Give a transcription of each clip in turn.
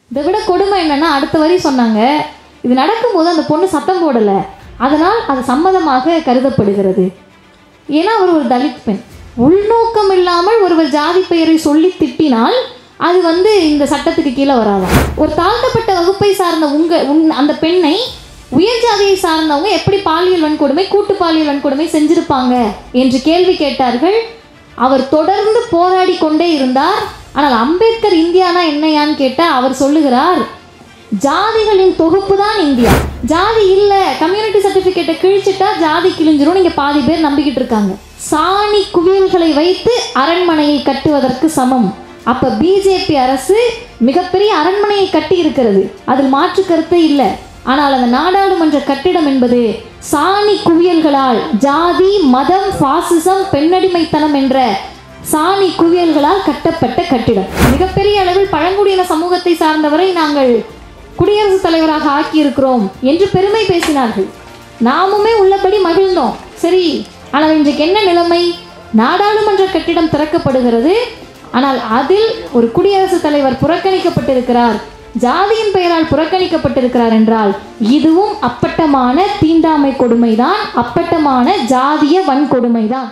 இதை விட கொடுமை என்னன்னா அடுத்த வரி சொன்னாங்க இது நடக்கும்போது அந்த பொண்ணு சத்தம் போடலை அதனால் அது சம்மதமாக கருதப்படுகிறது ஏன்னா அவர் ஒரு தலித் பெண் உள்நோக்கம் இல்லாமல் ஒருவர் ஜாதி பெயரை சொல்லி திட்டினால் அது வந்து இந்த சட்டத்துக்கு கீழே வராதாம் ஒரு தாழ்த்தப்பட்ட வகுப்பை சார்ந்த உங்க உன் அந்த பெண்ணை உயர் ஜாதியை சார்ந்தவங்க எப்படி பாலியல் வன்கொடுமை கூட்டு பாலியல் வன்கொடுமை செஞ்சிருப்பாங்க என்று கேள்வி கேட்டார்கள் அவர் தொடர்ந்து போராடி கொண்டே இருந்தார் ஆனால் அம்பேத்கர் இந்தியானா என்னையான்னு கேட்டால் அவர் சொல்லுகிறார் ஜாதிகளின் தொகுப்பு தான் இந்தியா ஜாதி இல்லை கம்யூனிட்டி சர்டிஃபிகேட்டை கிழிச்சிட்டா ஜாதி கிழிஞ்சிரும் நீங்கள் பாதி பேர் நம்பிக்கிட்டு இருக்காங்க சாணி குவியல்களை வைத்து அரண்மனையை கட்டுவதற்கு சமம் அப்போ பிஜேபி அரசு மிகப்பெரிய அரண்மனையை கட்டி இருக்கிறது அதில் மாற்று கருத்தே இல்லை ஆனால் அந்த நாடாளுமன்ற கட்டிடம் என்பது சாணி குவியல்களால் ஜாதி மதம் பாசிசம் பெண்ணடிமைத்தனம் என்ற சாணி குவியல்களால் கட்டப்பட்ட கட்டிடம் மிகப்பெரிய அளவில் பழங்குடியின சமூகத்தை சார்ந்தவரை நாங்கள் குடியரசுத் தலைவராக ஆக்கியிருக்கிறோம் என்று பெருமை பேசினார்கள் நாமுமே உள்ளபடி மகிழ்ந்தோம் சரி ஆனால் இன்றைக்கு என்ன நிலைமை நாடாளுமன்ற கட்டிடம் திறக்கப்படுகிறது ஆனால் அதில் ஒரு குடியரசுத் தலைவர் புறக்கணிக்கப்பட்டிருக்கிறார் ஜாதியின் பெயரால் புறக்கணிக்கப்பட்டிருக்கிறார் என்றால் இதுவும் அப்பட்டமான தீண்டாமை கொடுமைதான் அப்பட்டமான ஜாதிய வன்கொடுமைதான்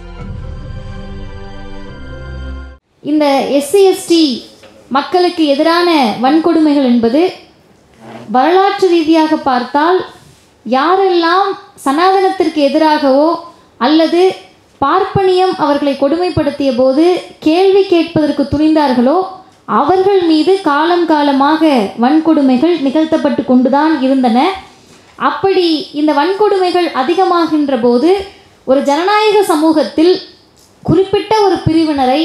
இந்த எஸ்சி எஸ்டி மக்களுக்கு எதிரான வன்கொடுமைகள் என்பது வரலாற்று ரீதியாக பார்த்தால் யாரெல்லாம் சனாதனத்திற்கு எதிராகவோ அல்லது பார்ப்பனியம் அவர்களை கொடுமைப்படுத்திய போது கேள்வி கேட்பதற்கு துணிந்தார்களோ அவர்கள் மீது காலம் காலமாக வன்கொடுமைகள் நிகழ்த்தப்பட்டு கொண்டுதான் இருந்தன அப்படி இந்த வன்கொடுமைகள் அதிகமாகின்ற போது ஒரு ஜனநாயக சமூகத்தில் குறிப்பிட்ட ஒரு பிரிவினரை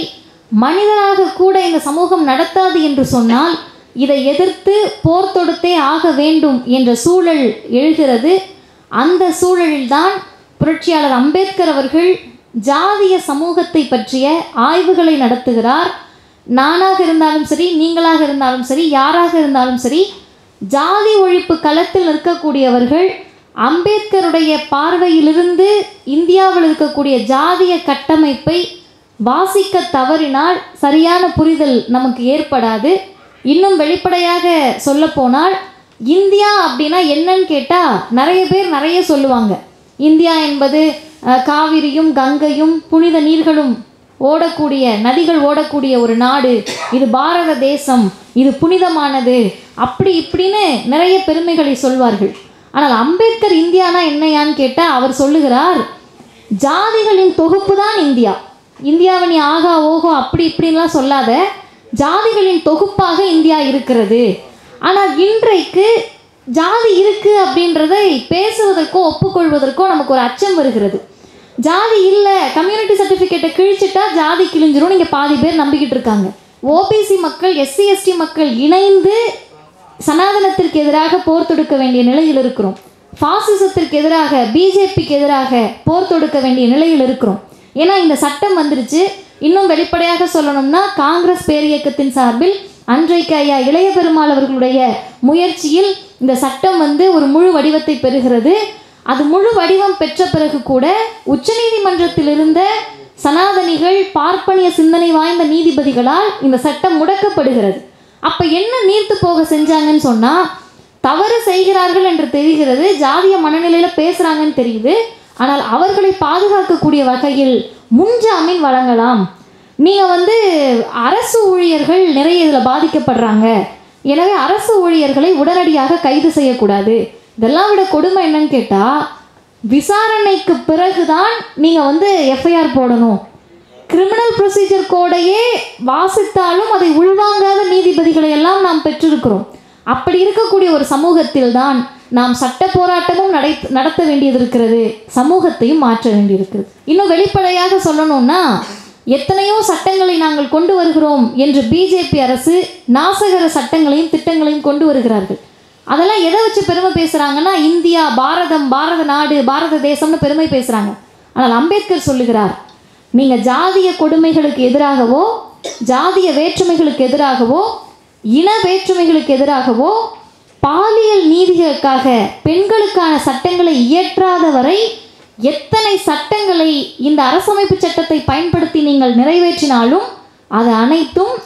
மனிதராக கூட இந்த சமூகம் நடத்தாது என்று சொன்னால் இதை எதிர்த்து போர் தொடுத்தே ஆக வேண்டும் என்ற சூழல் எழுகிறது அந்த சூழலில்தான் புரட்சியாளர் அம்பேத்கர் அவர்கள் ஜாதிய சமூகத்தை பற்றிய ஆய்வுகளை நடத்துகிறார் நானாக இருந்தாலும் சரி நீங்களாக இருந்தாலும் சரி யாராக இருந்தாலும் சரி ஜாதி ஒழிப்பு களத்தில் நிற்கக்கூடியவர்கள் அம்பேத்கருடைய பார்வையிலிருந்து இந்தியாவில் இருக்கக்கூடிய ஜாதிய கட்டமைப்பை வாசிக்க தவறினால் சரியான புரிதல் நமக்கு ஏற்படாது இன்னும் வெளிப்படையாக சொல்லப்போனால் இந்தியா அப்படின்னா என்னன்னு கேட்டால் நிறைய பேர் நிறைய சொல்லுவாங்க இந்தியா என்பது அஹ், காவிரியும் கங்கையும் புனித நீர்களும் ஓடக்கூடிய நதிகள் ஓடக்கூடிய ஒரு நாடு இது பாரத தேசம் இது புனிதமானது அப்படி இப்படின்னு நிறைய பெருமைகளை சொல்வார்கள் ஆனால் அம்பேத்கர் இந்தியானா என்னையான்னு கேட்டால் அவர் சொல்லுகிறார் ஜாதிகளின் தொகுப்பு தான் இந்தியா இந்தியாவை நீ ஆகா ஓஹோ அப்படி இப்படின்லாம் சொல்லாத ஜாதிகளின் தொகுப்பாக இந்தியா இருக்கிறது ஆனால் இன்றைக்கு ஜாதி இருக்கு அப்படின்றதை பேசுவதற்கோ ஒப்புக்கொள்வதற்கோ நமக்கு ஒரு அச்சம் வருகிறது ஜாதி இல்லை கம்யூனிட்டி சர்டிஃபிகேட்டை கிழிச்சிட்டா ஜாதி கிழிஞ்சிரும் நீங்கள் பாதி பேர் நம்பிக்கிட்டு இருக்காங்க ஓபிசி மக்கள் எஸ்சி எஸ்டி மக்கள் இணைந்து சனாதனத்திற்கு எதிராக போர் தொடுக்க வேண்டிய நிலையில் இருக்கிறோம் பாசிசத்திற்கு எதிராக பிஜேபிக்கு எதிராக போர் தொடுக்க வேண்டிய நிலையில் இருக்கிறோம் ஏன்னா இந்த சட்டம் வந்துருச்சு இன்னும் வெளிப்படையாக சொல்லணும்னா காங்கிரஸ் பேரியக்கத்தின் சார்பில் அன்றைக்கு ஐயா இளைய பெருமாள் அவர்களுடைய முயற்சியில் இந்த சட்டம் வந்து ஒரு முழு வடிவத்தை பெறுகிறது அது முழு வடிவம் பெற்ற பிறகு கூட உச்சநீதிமன்றத்தில் இருந்த சனாதனிகள் பார்ப்பனிய சிந்தனை வாய்ந்த நீதிபதிகளால் இந்த சட்டம் முடக்கப்படுகிறது அப்ப என்ன நீர்த்து போக செஞ்சாங்கன்னு சொன்னா தவறு செய்கிறார்கள் என்று தெரிகிறது ஜாதிய மனநிலையில பேசுறாங்கன்னு தெரியுது ஆனால் அவர்களை பாதுகாக்கக்கூடிய வகையில் முன்ஜாமீன் வழங்கலாம் நீங்க வந்து அரசு ஊழியர்கள் நிறைய இதில் பாதிக்கப்படுறாங்க எனவே அரசு ஊழியர்களை உடனடியாக கைது செய்யக்கூடாது இதெல்லாம் விட கொடுமை என்னன்னு கேட்டால் விசாரணைக்கு பிறகுதான் நீங்கள் வந்து எஃப்ஐஆர் போடணும் கிரிமினல் ப்ரொசீஜர் கோடையே வாசித்தாலும் அதை உள்வாங்காத நீதிபதிகளை எல்லாம் நாம் பெற்றிருக்கிறோம் அப்படி இருக்கக்கூடிய ஒரு சமூகத்தில் தான் நாம் சட்ட போராட்டமும் நடை நடத்த வேண்டியது இருக்கிறது சமூகத்தையும் மாற்ற வேண்டியிருக்கிறது இன்னும் வெளிப்படையாக சொல்லணும்னா எத்தனையோ சட்டங்களை நாங்கள் கொண்டு வருகிறோம் என்று பிஜேபி அரசு நாசகர சட்டங்களையும் திட்டங்களையும் கொண்டு வருகிறார்கள் அதெல்லாம் எதை வச்சு பெருமை பேசுகிறாங்கன்னா இந்தியா பாரதம் பாரத நாடு பாரத தேசம்னு பெருமை பேசுகிறாங்க ஆனால் அம்பேத்கர் சொல்லுகிறார் நீங்கள் ஜாதிய கொடுமைகளுக்கு எதிராகவோ ஜாதிய வேற்றுமைகளுக்கு எதிராகவோ இன வேற்றுமைகளுக்கு எதிராகவோ பாலியல் நீதிகளுக்காக பெண்களுக்கான சட்டங்களை இயற்றாத வரை எத்தனை சட்டங்களை இந்த அரசமைப்பு சட்டத்தை பயன்படுத்தி நீங்கள் நிறைவேற்றினாலும் அது அனைத்தும்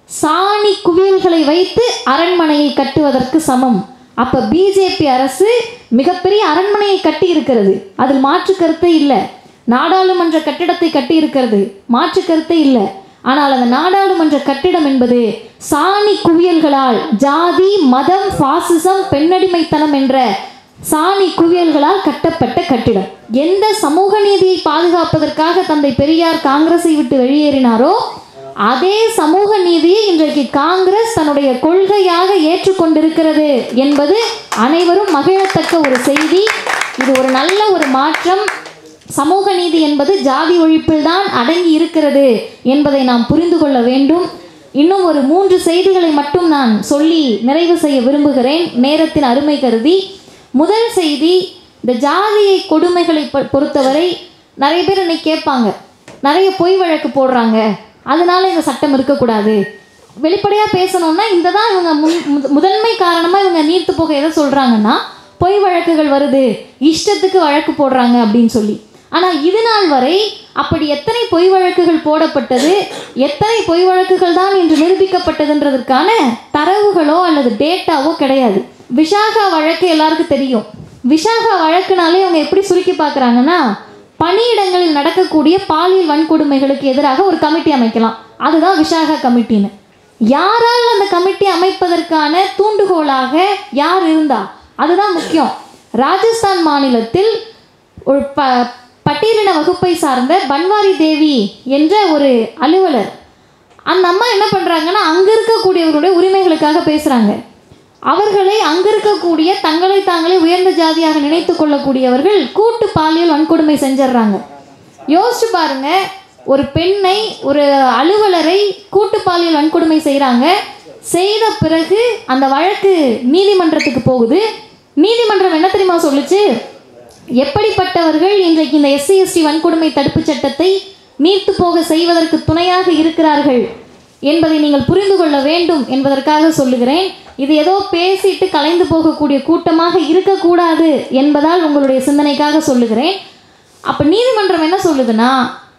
சாணி குவியல்களை வைத்து அரண்மனையை கட்டுவதற்கு சமம் அப்ப பிஜேபி அரசு மிகப்பெரிய அரண்மனையை கட்டி இருக்கிறது அதில் மாற்று கருத்தே இல்லை நாடாளுமன்ற கட்டிடத்தை கட்டி இருக்கிறது மாற்று கருத்தே இல்லை ஆனால் அந்த நாடாளுமன்ற கட்டிடம் என்பது சாணி குவியல்களால் ஜாதி மதம் பாசிசம் பெண்ணடிமைத்தனம் என்ற சாணி குவியல்களால் கட்டப்பட்ட கட்டிடம் எந்த சமூக நீதியை பாதுகாப்பதற்காக தந்தை பெரியார் காங்கிரஸை விட்டு வெளியேறினாரோ அதே சமூக நீதியை இன்றைக்கு காங்கிரஸ் தன்னுடைய கொள்கையாக ஏற்றுக்கொண்டிருக்கிறது என்பது அனைவரும் மகிழத்தக்க ஒரு செய்தி இது ஒரு நல்ல ஒரு மாற்றம் சமூக நீதி என்பது ஜாதி ஒழிப்பில் தான் அடங்கி இருக்கிறது என்பதை நாம் புரிந்து கொள்ள வேண்டும் இன்னும் ஒரு மூன்று செய்திகளை மட்டும் நான் சொல்லி நிறைவு செய்ய விரும்புகிறேன் நேரத்தின் அருமை கருதி முதல் செய்தி இந்த ஜாதியை கொடுமைகளை பொ- பொறுத்தவரை நிறைய பேர் இன்னைக்கு கேட்பாங்க நிறைய பொய் வழக்கு போடுறாங்க அதனால இந்த சட்டம் இருக்கக்கூடாது வெளிப்படையாக பேசணும்னா இந்த தான் இவங்க முன் முத- முதன்மை காரணமாக இவங்க நீர்த்து போக எதை சொல்கிறாங்கன்னா பொய் வழக்குகள் வருது இஷ்டத்துக்கு வழக்கு போடுறாங்க அப்படின்னு சொல்லி ஆனால் இது நாள் வரை அப்படி எத்தனை பொய் வழக்குகள் போடப்பட்டது எத்தனை பொய் வழக்குகள் தான் என்று நிரூபிக்கப்பட்டதுன்றதற்கான தரவுகளோ அல்லது டேட்டாவோ கிடையாது விஷாகா வழக்கு எல்லாருக்கும் தெரியும் விஷாகா வழக்குனாலே அவங்க எப்படி சுருக்கி பார்க்குறாங்கன்னா பணியிடங்களில் நடக்கக்கூடிய பாலியல் வன்கொடுமைகளுக்கு எதிராக ஒரு கமிட்டி அமைக்கலாம் அதுதான் விஷாகா கமிட்டின்னு யாரால் அந்த கமிட்டி அமைப்பதற்கான தூண்டுகோலாக யார் இருந்தா அதுதான் முக்கியம் ராஜஸ்தான் மாநிலத்தில் ஒரு ப பட்டியலின வகுப்பை சார்ந்த பன்வாரி தேவி என்ற ஒரு அலுவலர் அந்த அம்மா என்ன பண்ணுறாங்கன்னா அங்கே இருக்கக்கூடியவர்களுடைய உரிமைகளுக்காக பேசுகிறாங்க அவர்களை அங்கே இருக்கக்கூடிய தங்களை தாங்களே உயர்ந்த ஜாதியாக நினைத்து கொள்ளக்கூடியவர்கள் கூட்டு பாலியல் வன்கொடுமை செஞ்சிடுறாங்க யோசிச்சு பாருங்க ஒரு பெண்ணை ஒரு அலுவலரை கூட்டு பாலியல் வன்கொடுமை செய்கிறாங்க செய்த பிறகு அந்த வழக்கு நீதிமன்றத்துக்கு போகுது நீதிமன்றம் என்ன தெரியுமா சொல்லுச்சு எப்படிப்பட்டவர்கள் இன்றைக்கு இந்த எஸ்சி எஸ்டி வன்கொடுமை தடுப்புச் சட்டத்தை நீர்த்து போக செய்வதற்கு துணையாக இருக்கிறார்கள் என்பதை நீங்கள் புரிந்து கொள்ள வேண்டும் என்பதற்காக சொல்லுகிறேன் இது ஏதோ பேசிட்டு கலைந்து போகக்கூடிய கூட்டமாக இருக்கக்கூடாது என்பதால் உங்களுடைய சிந்தனைக்காக சொல்லுகிறேன் அப்போ நீதிமன்றம் என்ன சொல்லுதுன்னா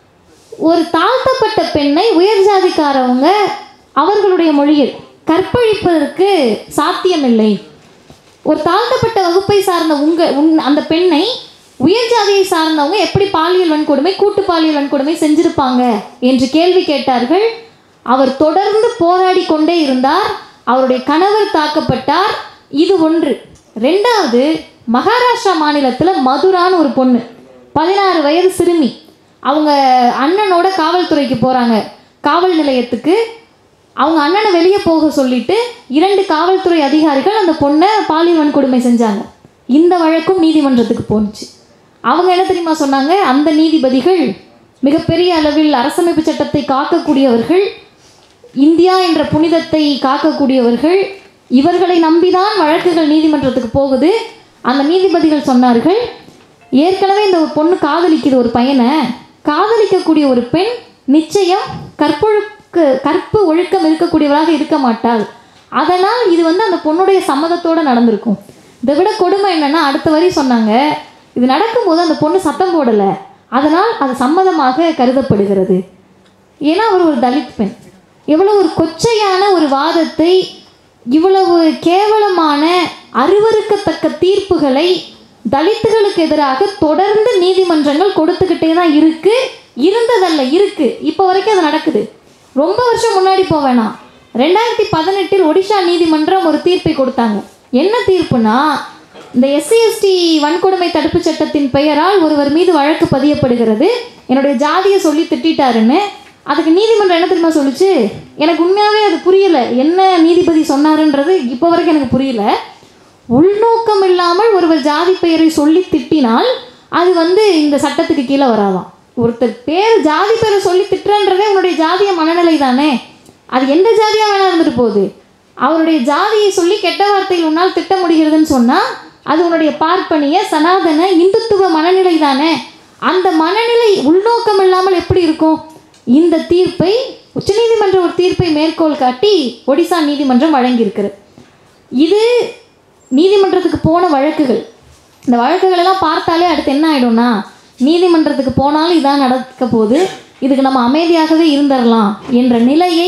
ஒரு தாழ்த்தப்பட்ட பெண்ணை உயர் ஜாதிக்காரவங்க அவர்களுடைய மொழியில் கற்பழிப்பதற்கு சாத்தியமில்லை ஒரு தாழ்த்தப்பட்ட வகுப்பை சார்ந்த உங்க உன் அந்த பெண்ணை உயர் ஜாதியை சார்ந்தவங்க எப்படி பாலியல் வன்கொடுமை கூட்டு பாலியல் வன்கொடுமை செஞ்சிருப்பாங்க என்று கேள்வி கேட்டார்கள் அவர் தொடர்ந்து போராடி கொண்டே இருந்தார் அவருடைய கணவர் தாக்கப்பட்டார் இது ஒன்று ரெண்டாவது மகாராஷ்டிரா மாநிலத்தில் மதுரான்னு ஒரு பொண்ணு பதினாறு வயது சிறுமி அவங்க அண்ணனோட காவல்துறைக்கு போகிறாங்க காவல் நிலையத்துக்கு அவங்க அண்ணனை வெளியே போக சொல்லிட்டு இரண்டு காவல்துறை அதிகாரிகள் அந்த பொண்ணை பாலியல் வன்கொடுமை செஞ்சாங்க இந்த வழக்கும் நீதிமன்றத்துக்கு போணுச்சு அவங்க என்ன தெரியுமா சொன்னாங்க அந்த நீதிபதிகள் மிகப்பெரிய அளவில் அரசமைப்பு சட்டத்தை காக்கக்கூடியவர்கள் இந்தியா என்ற புனிதத்தை காக்கக்கூடியவர்கள் இவர்களை நம்பிதான் வழக்குகள் நீதிமன்றத்துக்கு போகுது அந்த நீதிபதிகள் சொன்னார்கள் ஏற்கனவே இந்த ஒரு பொண்ணு காதலிக்குது ஒரு பையனை காதலிக்கக்கூடிய ஒரு பெண் நிச்சயம் கற்பொழுக்கு கற்பு ஒழுக்கம் இருக்கக்கூடியவராக இருக்க மாட்டாள் அதனால் இது வந்து அந்த பொண்ணுடைய சம்மதத்தோட நடந்திருக்கும் இதை விட கொடுமை என்னன்னா அடுத்த வரி சொன்னாங்க இது நடக்கும்போது அந்த பொண்ணு சத்தம் போடலை அதனால் அது சம்மதமாக கருதப்படுகிறது ஏன்னா அவர் ஒரு தலித் பெண் எவ்வளவு ஒரு கொச்சையான ஒரு வாதத்தை இவ்வளவு கேவலமான அருவருக்கத்தக்க தீர்ப்புகளை தலித்துகளுக்கு எதிராக தொடர்ந்து நீதிமன்றங்கள் கொடுத்துக்கிட்டே தான் இருக்கு இருந்ததல்ல இருக்கு இப்போ வரைக்கும் அது நடக்குது ரொம்ப வருஷம் முன்னாடி போக வேணாம் ரெண்டாயிரத்தி பதினெட்டில் ஒடிஷா நீதிமன்றம் ஒரு தீர்ப்பை கொடுத்தாங்க என்ன தீர்ப்புனா இந்த எஸ்சி எஸ்டி வன்கொடுமை தடுப்புச் சட்டத்தின் பெயரால் ஒருவர் மீது வழக்கு பதியப்படுகிறது என்னுடைய ஜாதியை சொல்லி திட்டாருன்னு அதுக்கு நீதிமன்றம் என்ன தெரியுமா சொல்லுச்சு எனக்கு உண்மையாகவே அது புரியல என்ன நீதிபதி சொன்னாருன்றது இப்போ வரைக்கும் எனக்கு புரியல உள்நோக்கம் இல்லாமல் ஒருவர் ஜாதி பெயரை சொல்லி திட்டினால் அது வந்து இந்த சட்டத்துக்கு கீழே வராதாம் ஒருத்தர் பேர் ஜாதி பேரை சொல்லி திட்டுறன்றதே உன்னுடைய ஜாதிய மனநிலை தானே அது எந்த ஜாதியாக வேணா இருந்துட்டு போகுது அவருடைய ஜாதியை சொல்லி கெட்ட வார்த்தையில் உன்னால் திட்ட முடிகிறதுன்னு சொன்னால் அது உன்னுடைய பார்ப்பனிய சனாதன இந்துத்துவ மனநிலை தானே அந்த மனநிலை உள்நோக்கம் இல்லாமல் எப்படி இருக்கும் இந்த தீர்ப்பை உச்சநீதிமன்ற ஒரு தீர்ப்பை மேற்கோள் காட்டி ஒடிசா நீதிமன்றம் வழங்கியிருக்கிறது இது நீதிமன்றத்துக்கு போன வழக்குகள் இந்த வழக்குகள் எல்லாம் பார்த்தாலே அடுத்து என்ன ஆயிடும்னா நீதிமன்றத்துக்கு போனாலும் இதான் நடக்க போகுது இதுக்கு நம்ம அமைதியாகவே இருந்துடலாம் என்ற நிலையை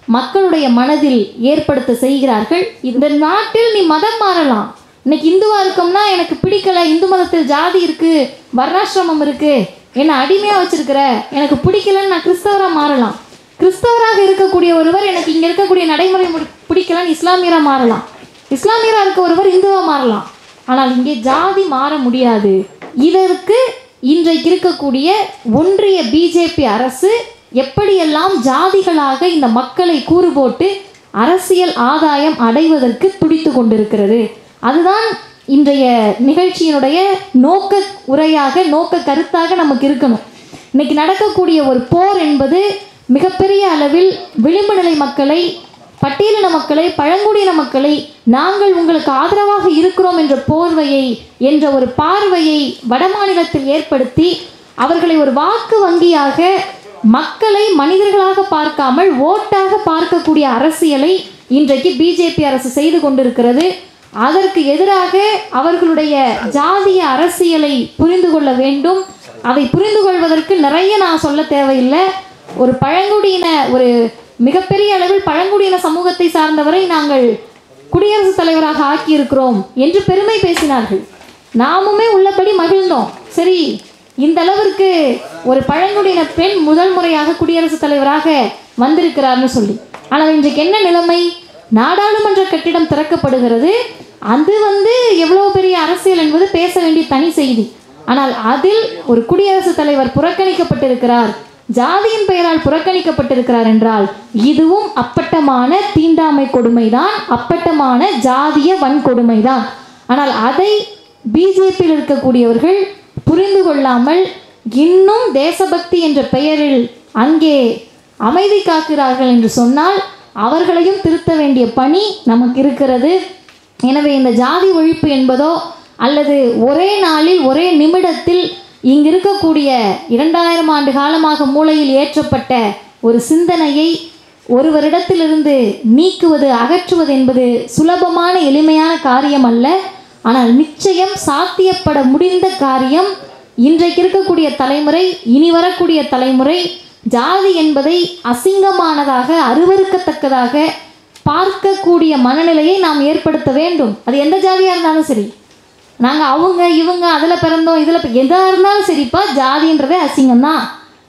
மக்களுடைய மனதில் ஏற்படுத்த செய்கிறார்கள் இந்த நாட்டில் நீ மதம் மாறலாம் இன்னைக்கு இந்துவா இருக்கோம்னா எனக்கு பிடிக்கல இந்து மதத்தில் ஜாதி இருக்கு வர்ணாசிரமம் இருக்கு என்னை அடிமையா வச்சிருக்கிற எனக்கு பிடிக்கலன்னு நான் கிறிஸ்தவரா மாறலாம் கிறிஸ்தவராக இருக்கக்கூடிய ஒருவர் எனக்கு இங்க இருக்கக்கூடிய நடைமுறை முடி- பிடிக்கலன்னு இஸ்லாமியரா மாறலாம் இஸ்லாமியரா இருக்க ஒருவர் இந்துவா மாறலாம் ஆனால் இங்கே ஜாதி மாற முடியாது இதற்கு இன்றைக்கு இருக்கக்கூடிய ஒன்றிய பிஜேபி அரசு எப்படியெல்லாம் ஜாதிகளாக இந்த மக்களை கூறு போட்டு அரசியல் ஆதாயம் அடைவதற்கு துடித்து கொண்டிருக்கிறது அதுதான் இன்றைய நிகழ்ச்சியினுடைய நோக்க உரையாக நோக்க கருத்தாக நமக்கு இருக்கணும் இன்னைக்கு நடக்கக்கூடிய ஒரு போர் என்பது மிகப்பெரிய அளவில் விளிம்பு நிலை மக்களை பட்டியலின மக்களை பழங்குடியின மக்களை நாங்கள் உங்களுக்கு ஆதரவாக இருக்கிறோம் என்ற போர்வையை என்ற ஒரு பார்வையை வடமாநிலத்தில் ஏற்படுத்தி அவர்களை ஒரு வாக்கு வங்கியாக மக்களை மனிதர்களாக பார்க்காமல் ஓட்டாக பார்க்கக்கூடிய அரசியலை இன்றைக்கு பிஜேபி அரசு செய்து கொண்டிருக்கிறது அதற்கு எதிராக அவர்களுடைய ஜாதிய அரசியலை புரிந்து கொள்ள வேண்டும் அதை புரிந்து கொள்வதற்கு நிறைய நான் சொல்ல தேவையில்லை ஒரு பழங்குடியின ஒரு மிகப்பெரிய அளவில் பழங்குடியின சமூகத்தை சார்ந்தவரை நாங்கள் குடியரசுத் தலைவராக ஆக்கியிருக்கிறோம் என்று பெருமை பேசினார்கள் நாமுமே உள்ளபடி மகிழ்ந்தோம் சரி இந்த அளவிற்கு ஒரு பழங்குடியின பெண் முதல் முறையாக குடியரசுத் தலைவராக வந்திருக்கிறார்னு சொல்லி ஆனால் இன்றைக்கு என்ன நிலைமை நாடாளுமன்ற கட்டிடம் திறக்கப்படுகிறது அது வந்து எவ்வளோ பெரிய அரசியல் என்பது பேச வேண்டிய தனி செய்தி ஆனால் அதில் ஒரு குடியரசுத் தலைவர் புறக்கணிக்கப்பட்டிருக்கிறார் ஜாதியின் பெயரால் புறக்கணிக்கப்பட்டிருக்கிறார் என்றால் இதுவும் அப்பட்டமான தீண்டாமை கொடுமைதான் அப்பட்டமான ஜாதிய வன்கொடுமைதான் ஆனால் அதை பிஜேபியில் இருக்கக்கூடியவர்கள் புரிந்து கொள்ளாமல் இன்னும் தேசபக்தி என்ற பெயரில் அங்கே அமைதி காக்கிறார்கள் என்று சொன்னால் அவர்களையும் திருத்த வேண்டிய பணி நமக்கு இருக்கிறது எனவே இந்த ஜாதி ஒழிப்பு என்பதோ அல்லது ஒரே நாளில் ஒரே நிமிடத்தில் இங்கு இருக்கக்கூடிய இரண்டாயிரம் ஆண்டு காலமாக மூளையில் ஏற்றப்பட்ட ஒரு சிந்தனையை ஒருவரிடத்திலிருந்து நீக்குவது அகற்றுவது என்பது சுலபமான எளிமையான காரியம் அல்ல ஆனால் நிச்சயம் சாத்தியப்பட முடிந்த காரியம் இன்றைக்கு இருக்கக்கூடிய தலைமுறை இனி வரக்கூடிய தலைமுறை ஜாதி என்பதை அசிங்கமானதாக அருவருக்கத்தக்கதாக பார்க்கக்கூடிய மனநிலையை நாம் ஏற்படுத்த வேண்டும் அது எந்த ஜாதியாக இருந்தாலும் சரி நாங்கள் அவங்க இவங்க அதில் பிறந்தோம் இதில் எதாக இருந்தாலும் சரிப்பா ஜாதின்றதே அசிங்கம்தான்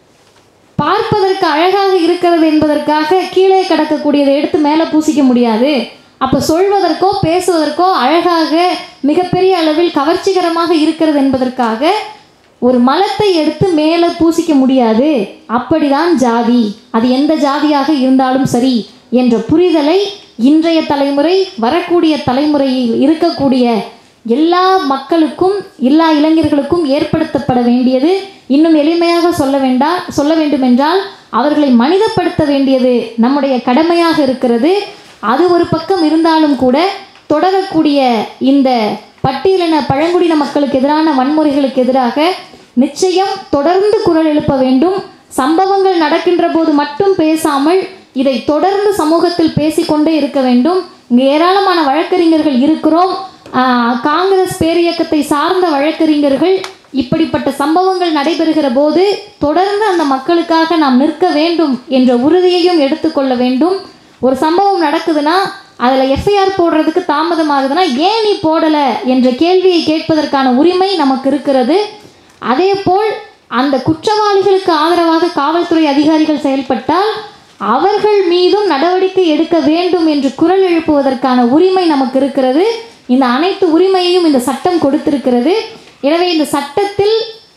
பார்ப்பதற்கு அழகாக இருக்கிறது என்பதற்காக கீழே கிடக்கக்கூடியதை எடுத்து மேலே பூசிக்க முடியாது அப்போ சொல்வதற்கோ பேசுவதற்கோ அழகாக மிகப்பெரிய அளவில் கவர்ச்சிகரமாக இருக்கிறது என்பதற்காக ஒரு மலத்தை எடுத்து மேலே பூசிக்க முடியாது அப்படிதான் ஜாதி அது எந்த ஜாதியாக இருந்தாலும் சரி என்ற புரிதலை இன்றைய தலைமுறை வரக்கூடிய தலைமுறையில் இருக்கக்கூடிய எல்லா மக்களுக்கும் எல்லா இளைஞர்களுக்கும் ஏற்படுத்தப்பட வேண்டியது இன்னும் எளிமையாக சொல்ல வேண்டாம் சொல்ல வேண்டுமென்றால் அவர்களை மனிதப்படுத்த வேண்டியது நம்முடைய கடமையாக இருக்கிறது அது ஒரு பக்கம் இருந்தாலும் கூட தொடரக்கூடிய இந்த பட்டியலின பழங்குடியின மக்களுக்கு எதிரான வன்முறைகளுக்கு எதிராக நிச்சயம் தொடர்ந்து குரல் எழுப்ப வேண்டும் சம்பவங்கள் நடக்கின்ற போது மட்டும் பேசாமல் இதை தொடர்ந்து சமூகத்தில் பேசிக்கொண்டே இருக்க வேண்டும் இங்கே ஏராளமான வழக்கறிஞர்கள் இருக்கிறோம் ஆஹ், காங்கிரஸ் பேரியக்கத்தை சார்ந்த வழக்கறிஞர்கள் இப்படிப்பட்ட சம்பவங்கள் நடைபெறுகிற போது தொடர்ந்து அந்த மக்களுக்காக நாம் நிற்க வேண்டும் என்ற உறுதியையும் எடுத்துக்கொள்ள வேண்டும் ஒரு சம்பவம் நடக்குதுன்னா அதில் எஃப்ஐஆர் போடுறதுக்கு தாமதமாகுதுன்னா ஏன் நீ போடலை என்ற கேள்வியை கேட்பதற்கான உரிமை நமக்கு இருக்கிறது அதேபோல் அந்த குற்றவாளிகளுக்கு ஆதரவாக காவல்துறை அதிகாரிகள் செயல்பட்டால் அவர்கள் மீதும் நடவடிக்கை எடுக்க வேண்டும் என்று குரல் எழுப்புவதற்கான உரிமை நமக்கு இருக்கிறது இந்த அனைத்து உரிமையையும் இந்த சட்டம் கொடுத்திருக்கிறது எனவே இந்த சட்டத்தில்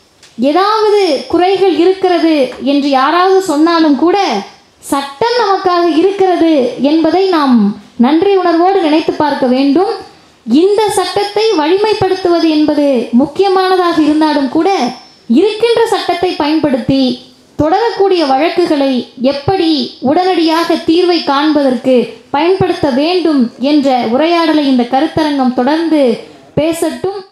ஏதாவது குறைகள் இருக்கிறது என்று யாராவது சொன்னாலும் கூட சட்டம் நமக்காக இருக்கிறது என்பதை நாம் நன்றி உணர்வோடு நினைத்து பார்க்க வேண்டும் இந்த சட்டத்தை வலிமைப்படுத்துவது என்பது முக்கியமானதாக இருந்தாலும் கூட இருக்கின்ற சட்டத்தை பயன்படுத்தி தொடரக்கூடிய வழக்குகளை எப்படி உடனடியாக தீர்வை காண்பதற்கு பயன்படுத்த வேண்டும் என்ற உரையாடலை இந்த கருத்தரங்கம் தொடர்ந்து பேசட்டும்